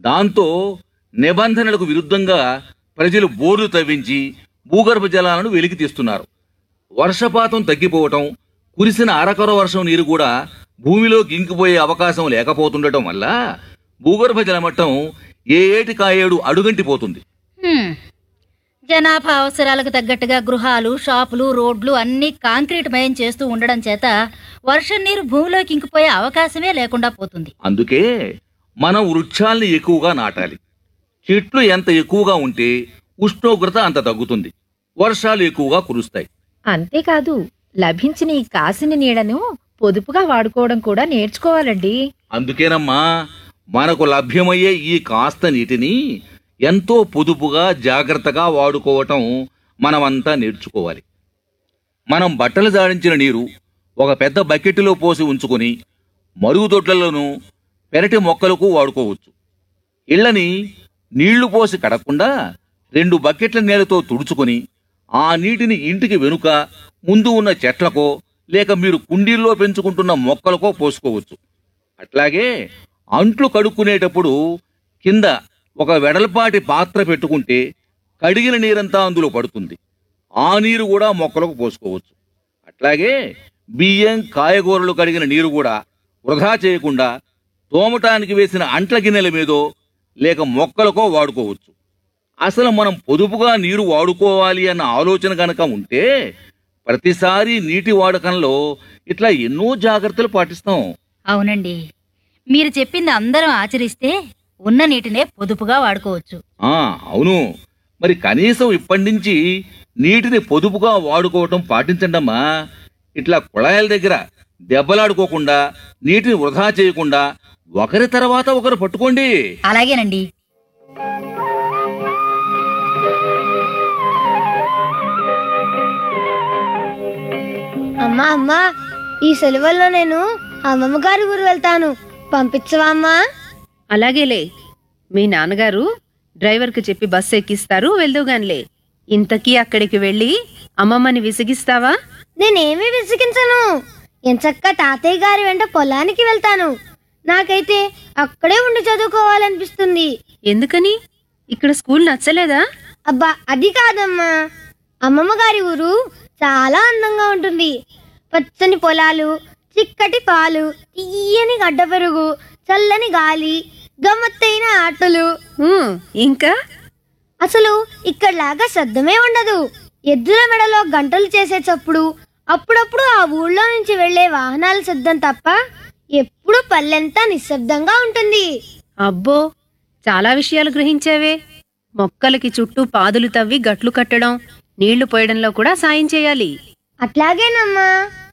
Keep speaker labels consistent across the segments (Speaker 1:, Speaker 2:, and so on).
Speaker 1: దాంతో నిబంధనలకు విరుద్ధంగా ప్రజలు బోర్లు తవ్వించి భూగర్భ జలాలను వెలికి తీస్తున్నారు వర్షపాతం తగ్గిపోవటం కురిసిన అరకొర వర్షం నీరు కూడా భూమిలోకి ఇంకిపోయే అవకాశం లేకపోతుండటం వల్ల భూగర్భ జలమట్టం ఏ ఏటికాయేడు అడుగంటిపోతుంది
Speaker 2: హ్మ్. జనాభా అవసరాలకు తగ్గట్టుగా గృహాలు షాపులు రోడ్లు అన్నీ కాంక్రీట్ మయం చేస్తూ ఉండడం చేత వర్షం నీరు భూమిలోకి ఇంకిపోయే అవకాశమే లేకుండా పోతుంది
Speaker 1: అందుకే మనం వృక్షాల్ని ఎక్కువగా నాటాలి చెట్లు ఎంత ఎక్కువగా ఉంటే ఉష్ణోగ్రత అంత తగ్గుతుంది వర్షాలు ఎక్కువగా కురుస్తాయి
Speaker 3: అంతేకాదు లభించిన ఈ కాసిన నీడను పొదుపుగా వాడుకోవడం కూడా నేర్చుకోవాలండి
Speaker 1: అందుకేనమ్మా మనకు లభ్యమయ్యే ఈ కాస్త నీటిని ఎంతో పొదుపుగా జాగ్రత్తగా వాడుకోవటం మనమంతా నేర్చుకోవాలి మనం బట్టలు జాడించిన నీరు ఒక పెద్ద బకెట్టులో పోసి ఉంచుకొని మరుగుదొడ్లలోనూ పెరటి మొక్కలకు వాడుకోవచ్చు ఇళ్ళని నీళ్లు పోసి కడకుండా రెండు బకెట్ల నీళ్లతో తుడుచుకొని ఆ నీటిని ఇంటికి వెనుక ముందు ఉన్న చెట్లకో లేక మీరు కుండీల్లో పెంచుకుంటున్న మొక్కలకో పోసుకోవచ్చు అట్లాగే అంట్లు కడుక్కునేటప్పుడు కింద ఒక వెడల్పాటి పాత్ర పెట్టుకుంటే కడిగిన నీరంతా అందులో పడుతుంది ఆ నీరు కూడా మొక్కలకు పోసుకోవచ్చు అట్లాగే బియ్యం కాయగూరలు కడిగిన నీరు కూడా వృధా చేయకుండా తోమటానికి వేసిన అంట్ల గిన్నెల మీదో లేక మొక్కలకో వాడుకోవచ్చు అసలు మనం పొదుపుగా నీరు వాడుకోవాలి అన్న ఆలోచన గనక ఉంటే ప్రతిసారి నీటి వాడకంలో ఇట్లా ఎన్నో జాగ్రత్తలు పాటిస్తాం
Speaker 2: అవునండి మీరు చెప్పింది అందరం ఆచరిస్తే ఉన్న నీటినే పొదుపుగా వాడుకోవచ్చు
Speaker 1: ఆ అవును మరి కనీసం ఇప్పటి నుంచి నీటిని పొదుపుగా వాడుకోవటం పాటించండమ్మా ఇట్లా కుళాయిల దగ్గర దెబ్బలాడుకోకుండా నీటిని వృధా చేయకుండా ఒకరి తర్వాత ఒకరు పట్టుకోండి
Speaker 2: అలాగేనండి
Speaker 4: అమ్మా అమ్మా ఈ సెలవుల్లో నేను అమ్మమ్మ గారి ఊరు వెళ్తాను పంపించవా అమ్మా
Speaker 5: అలాగేలే మీ నాన్నగారు డ్రైవర్కి చెప్పి బస్సు ఎక్కిస్తారు వెళ్దుగానిలే ఇంతకీ అక్కడికి వెళ్ళి అమ్మమ్మని విసిగిస్తావా
Speaker 4: నేనేమీ విసిగించను ఎంచక్క తాతయ్య గారి వెంట పొలానికి వెళ్తాను నాకైతే అక్కడే ఉండి చదువుకోవాలనిపిస్తుంది
Speaker 5: ఎందుకని ఇక్కడ స్కూల్ నచ్చలేదా
Speaker 4: అబ్బా అది కాదమ్మా అమ్మమ్మ గారి ఊరు చాలా అందంగా ఉంటుంది పచ్చని పొలాలు చిక్కటి పాలు తీయని గడ్డ పెరుగు చల్లని గాలి గమ్మత్తైన ఆటలు
Speaker 5: ఊ, ఇంకా
Speaker 4: అసలు ఇక్కడలాగా శబ్దమే ఉండదు ఎద్దుల మెడలో గంటలు చేసే చప్పుడు అప్పుడప్పుడు ఆ ఊళ్ళో నుంచి వెళ్లే వాహనాల శబ్దం తప్ప ఎప్పుడు పల్లెంతా నిశ్శబ్దంగా ఉంటుంది
Speaker 5: అబ్బో చాలా విషయాలు గ్రహించావే మొక్కలకి చుట్టూ పాదులు తవ్వి గట్లు కట్టడం నీళ్లు పోయడంలో కూడా సాయం చేయాలి
Speaker 4: అట్లాగేనమ్మా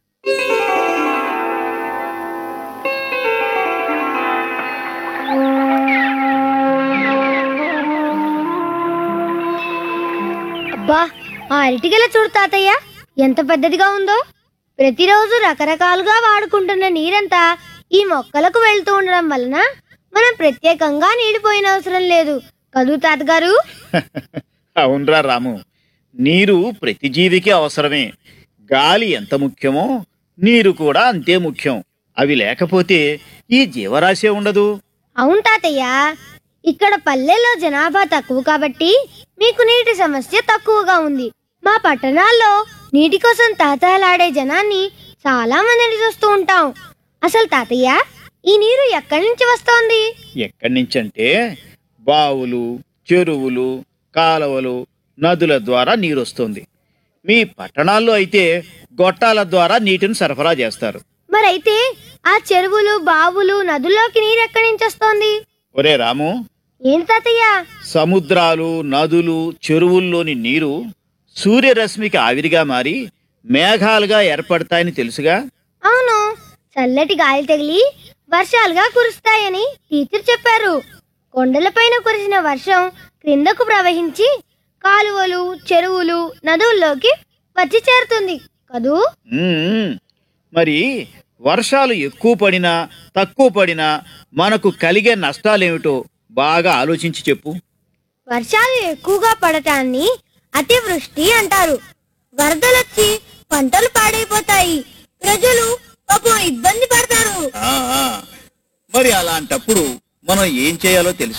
Speaker 4: అబ్బా ఆ అరటిగల చూడు తాతయ్య ఎంత పెద్దదిగా ఉందో ప్రతిరోజు రకరకాలుగా వాడుకుంటున్న నీరంతా ఈ మొక్కలకు వెళ్తూ ఉండడం వలన మనం ప్రత్యేకంగా నీళ్లు పోయిన అవసరం లేదు కదూ తాతగారు
Speaker 6: అవునరా రాము నీరు ప్రతి జీవికి అవసరమే గాలి ఎంత ముఖ్యమో నీరు కూడా అంతే ముఖ్యం అవి లేకపోతే ఈ జీవరాశే ఉండదు
Speaker 4: అవును తాతయ్య ఇక్కడ పల్లెల్లో జనాభా తక్కువ కాబట్టి మీకు నీటి సమస్య తక్కువగా ఉంది మా పట్టణాల్లో నీటి కోసం తాతలాడే జనాన్ని చాలా మందిని చూస్తూ ఉంటాం అసలు తాతయ్య ఈ నీరు ఎక్కడి నుంచి వస్తోంది
Speaker 6: ఎక్కడి నుంచంటే బావులు చెరువులు కాలువలు నదుల ద్వారా నీరు వస్తుంది మీ పట్టణాల్లో అయితే గొట్టాల ద్వారా నీటిని సరఫరా చేస్తారు
Speaker 4: మరైతే ఆ చెరువులు బావులు నదుల్లోకి నీరు ఎక్కడి నుంచి వస్తోంది
Speaker 6: ఒరే రాము
Speaker 4: ఏంటి తాతయ్య
Speaker 6: సముద్రాలు నదులు చెరువుల్లోని నీరు సూర్యరశ్మికి ఆవిరిగా మారి మేఘాలుగా ఏర్పడతాయని తెలుసుగా
Speaker 4: అవును చల్లటి గాలి తగిలి వర్షాలుగా కురుస్తాయని టీచర్ చెప్పారు కొండలపైన కురిసిన వర్షం క్రిందకు ప్రవహించి కాలువలు చెరువులు నదుల్లోకి వచ్చి చేరుతుంది కదూ
Speaker 6: మ్మ్. మరి వర్షాలు ఎక్కువ పడినా తక్కువ పడినా మనకు కలిగే నష్టాలేమిటో బాగా ఆలోచించి చెప్పు
Speaker 4: వర్షాలు ఎక్కువగా పడటాన్ని అతివృష్టి అంటారు వరదలొచ్చి పంటలు పాడైపోతాయి ప్రజలు పాపం ఇబ్బంది పడతారు
Speaker 6: మరి అలాంటప్పుడు మనం ఏం చేయాలో తెలుసు